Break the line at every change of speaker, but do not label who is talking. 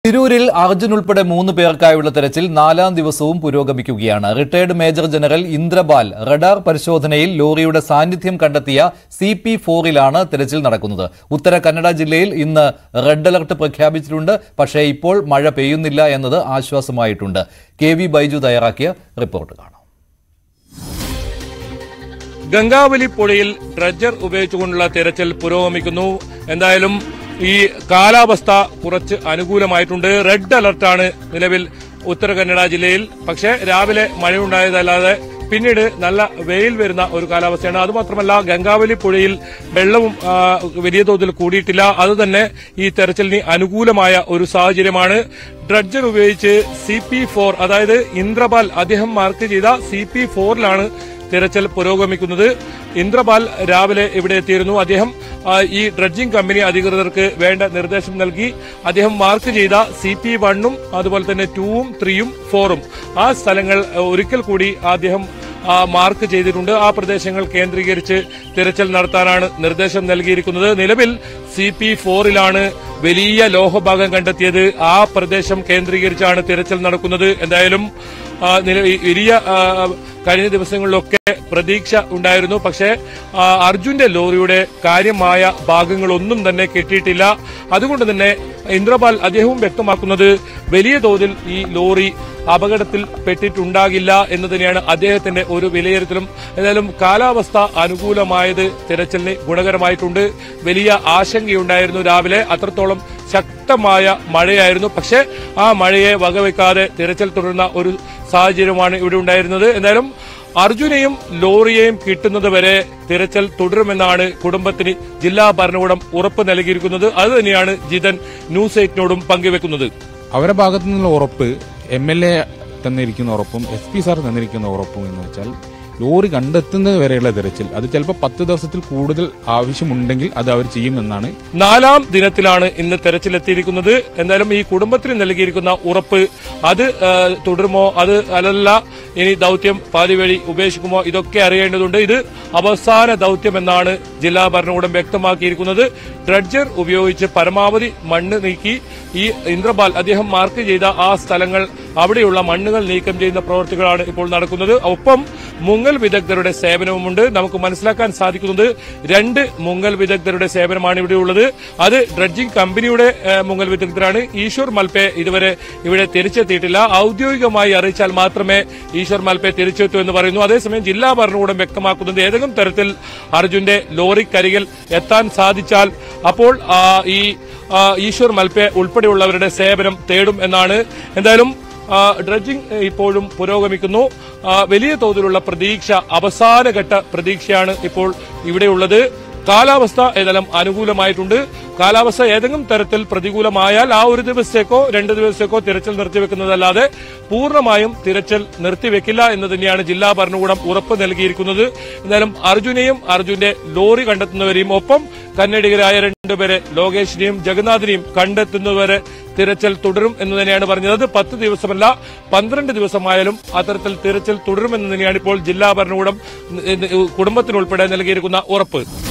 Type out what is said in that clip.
തിരൂരിൽ അർജുൻ ഉൾപ്പെടെ മൂന്ന് പേർക്കായുള്ള തെരച്ചിൽ നാലാം ദിവസവും പുരോഗമിക്കുകയാണ് retired major general Indrabal radar പരിശോധനയിൽ ലോറിയുടെ സാന്നിധ്യം കണ്ടെത്തിയ സി പി ഫോറിലാണ് തെരച്ചിൽ നടക്കുന്നത് ഉത്തര കന്നഡ ജില്ലയിൽ ഇന്ന് റെഡ് അലർട്ട് പ്രഖ്യാപിച്ചിട്ടുണ്ട് പക്ഷേ ഇപ്പോൾ മഴ പെയ്യുന്നില്ല എന്നത് ആശ്വാസമായിട്ടുണ്ട് കെ വി ബൈജു തയ്യാറാക്കിയ റിപ്പോർട്ട് കാണാം
ഗംഗാവലി പുഴയിൽ ഡ്രഡ്ജർ ഉപയോഗിച്ചുകൊണ്ടുള്ള തിരച്ചിൽ പുരോഗമിക്കുന്നു എന്തായാലും ഈ കാലാവസ്ഥ കുറച്ച് അനുകൂലമായിട്ടുണ്ട് റെഡ് അലർട്ടാണ് നിലവിൽ ഉത്തര കന്നഡ ജില്ലയിൽ പക്ഷേ രാവിലെ മഴയുണ്ടായതല്ലാതെ പിന്നീട് നല്ല വെയിൽ വരുന്ന ഒരു കാലാവസ്ഥയാണ് അതുമാത്രമല്ല ഗംഗാവലി പുഴയിൽ വെള്ളവും ആ, വലിയ തോതിൽ കൂടിയിട്ടില്ല അതുതന്നെ ഈ തെരച്ചിലിന് അനുകൂലമായ ഒരു സാഹചര്യമാണ് ഡ്രഡ്ജർ ഉപയോഗിച്ച് സി പി ഫോർ അതായത് ഇന്ദ്രപാൽ അദ്ദേഹം മാർക്ക് ചെയ്ത സി പി ഫോറിലാണ് തിരച്ചിൽ പുരോഗമിക്കുന്നത് ഇന്ദ്രപാൽ രാവിലെ ഇവിടെ എത്തിയിരുന്നു അദ്ദേഹം ആ, ഈ ഡ്രഡ്ജിംഗ് കമ്പനി അധികൃതർക്ക് വേണ്ട നിർദ്ദേശം നൽകി അദ്ദേഹം മാർക്ക് ചെയ്ത സി പി വണ്ണും അതുപോലെ തന്നെ ടൂവും ത്രീയും ഫോറും ആ സ്ഥലങ്ങൾ ആ, ഒരിക്കൽ കൂടി അദ്ദേഹം ആ, മാർക്ക് ചെയ്തിട്ടുണ്ട് ആ പ്രദേശങ്ങൾ കേന്ദ്രീകരിച്ച് തിരച്ചിൽ നടത്താനാണ് നിർദ്ദേശം നൽകിയിരിക്കുന്നത് നിലവിൽ സി പി ഫോറിലാണ് വലിയ ലോഹഭാഗം കണ്ടെത്തിയത് ആ പ്രദേശം കേന്ദ്രീകരിച്ചാണ് തിരച്ചിൽ നടക്കുന്നത് എന്തായാലും ആ, നില- ഈ വലിയ ആ, കഴിഞ്ഞ ദിവസങ്ങളിലൊക്കെ പ്രതീക്ഷ ഉണ്ടായിരുന്നു പക്ഷേ ആ, അർജുന്റെ ലോറിയുടെ കാര്യമായ ഭാഗങ്ങളൊന്നും തന്നെ കിട്ടിയിട്ടില്ല അതുകൊണ്ട് തന്നെ ഇന്ദ്രപാൽ അദ്ദേഹവും വ്യക്തമാക്കുന്നത് വലിയ തോതിൽ ഈ ലോറി അപകടത്തിൽ പെട്ടിട്ടുണ്ടാകില്ല എന്ന് തന്നെയാണ് അദ്ദേഹത്തിന്റെ ഒരു വിലയിരുത്തലും എന്തായാലും കാലാവസ്ഥ അനുകൂലമായത് തിരച്ചിലിന് ഗുണകരമായിട്ടുണ്ട് വലിയ ആശങ്കയുണ്ടായിരുന്നു രാവിലെ അത്രത്തോളം ശക്തമായ മഴയായിരുന്നു പക്ഷേ ആ മഴയെ വകവെക്കാതെ തിരച്ചിൽ തുടരുന്ന ഒരു സാഹചര്യമാണ് ഇവിടെ ഉണ്ടായിരുന്നത് എന്തായാലും അർജുനെയും ലോറിയെയും കിട്ടുന്നത് വരെ തിരച്ചിൽ തുടരുമെന്നാണ് കുടുംബത്തിന് ജില്ലാ ഭരണകൂടം ഉറപ്പ് നൽകിയിരിക്കുന്നത് അത് തന്നെയാണ് ജിതൻ ന്യൂസ് എയ്റ്റിനോടും പങ്കുവെക്കുന്നത്
അവരുടെ ഭാഗത്തു നിന്നുള്ള ഉറപ്പ് എം എൽ എ തന്നിരിക്കുന്ന ഉറപ്പും എസ് പി സാർ തന്നിരിക്കുന്ന ഉറപ്പും എന്ന് വെച്ചാൽ ലോറി കണ്ടെത്തുന്നത് വരെയുള്ള തിരച്ചിൽ അത് ചിലപ്പോൾ പത്ത് ദിവസത്തിൽ കൂടുതൽ ആവശ്യമുണ്ടെങ്കിൽ അത് അവർ ചെയ്യുമെന്നാണ്
നാലാം ദിനത്തിലാണ് ഇന്ന് തെരച്ചിലെത്തിയിരിക്കുന്നത് എന്തായാലും ഈ കുടുംബത്തിന് നൽകിയിരിക്കുന്ന ഉറപ്പ് അത് ആ, തുടരുമോ അത് അല്ലല്ല ഇനി ദൗത്യം പാതി വഴി ഉപേക്ഷിക്കുമോ ഇതൊക്കെ അറിയേണ്ടതുണ്ട് ഇത് അവസാന ദൗത്യം എന്നാണ് ജില്ലാ ഭരണകൂടം വ്യക്തമാക്കിയിരിക്കുന്നത് ഡ്രഡ്ജർ ഉപയോഗിച്ച് പരമാവധി മണ്ണ് നീക്കി ഈ ഇന്ദ്രപാൽ അദ്ദേഹം മാർക്ക് ചെയ്ത ആ സ്ഥലങ്ങൾ അവിടെയുള്ള മണ്ണുകൾ നീക്കം ചെയ്യുന്ന പ്രവർത്തികളാണ് ഇപ്പോൾ നടക്കുന്നത് ഒപ്പം മുങ്ങൽ വിദഗ്ധരുടെ സേവനവുമുണ്ട് നമുക്ക് മനസ്സിലാക്കാൻ സാധിക്കുന്നത് രണ്ട് മുങ്ങൽ വിദഗ്ധരുടെ സേവനമാണ് ഇവിടെ ഉള്ളത് അത് ഡ്രഡ്ജിംഗ് കമ്പനിയുടെ ഏഹ്, മുങ്ങൽ വിദഗ്ധരാണ് ഈശ്വർ മൽപെ ഇതുവരെ ഇവിടെ തിരിച്ചെത്തിയിട്ടില്ല ഔദ്യോഗികമായി അറിയിച്ചാൽ മാത്രമേ ഈശ്വർ മൽപെ തിരിച്ചെത്തൂ എന്ന് പറയുന്നു അതേസമയം ജില്ലാ ഭരണകൂടം വ്യക്തമാക്കുന്നത് ഏതെങ്കിലും തരത്തിൽ അർജുന്റെ ലോറിക്കരികിൽ എത്താൻ സാധിച്ചാൽ അപ്പോൾ ആ, ഈ ആ, ഈശ്വർ മൽപെ ഉൾപ്പെടെയുള്ളവരുടെ സേവനം തേടും എന്നാണ് എന്തായാലും ആ, ഡ്രഡ്ജിംഗ് ഏഹ്, ഇപ്പോഴും പുരോഗമിക്കുന്നു ആ, വലിയ തോതിലുള്ള പ്രതീക്ഷ അവസാനഘട്ട പ്രതീക്ഷയാണ് ഇപ്പോൾ ഇവിടെയുള്ളത് കാലാവസ്ഥ ഏതായാലും അനുകൂലമായിട്ടുണ്ട് കാലാവസ്ഥ ഏതെങ്കിലും തരത്തിൽ പ്രതികൂലമായാൽ ആ ഒരു ദിവസത്തേക്കോ രണ്ട് ദിവസത്തേക്കോ തിരച്ചിൽ നിർത്തിവെക്കുന്നതല്ലാതെ പൂർണ്ണമായും തിരച്ചിൽ നിർത്തിവെക്കില്ല എന്ന് തന്നെയാണ് ജില്ലാ ഭരണകൂടം ഉറപ്പ് നൽകിയിരിക്കുന്നത് എന്തായാലും അർജുനെയും അർജുന്റെ ലോറി കണ്ടെത്തുന്നവരെയും ഒപ്പം കന്നഡികരായ രണ്ടുപേരെ ലോകേഷിനെയും ജഗന്നാഥിനെയും കണ്ടെത്തുന്നവരെ തിരച്ചിൽ തുടരും എന്ന് തന്നെയാണ് പറഞ്ഞത് അത് പത്ത് ദിവസമല്ല പന്ത്രണ്ട് ദിവസമായാലും അത്തരത്തിൽ തിരച്ചിൽ തുടരുമെന്ന് തന്നെയാണ് ഇപ്പോൾ ജില്ലാ ഭരണകൂടം കുടുംബത്തിനുൾപ്പെടെ നൽകിയിരിക്കുന്ന ഉറപ്പ്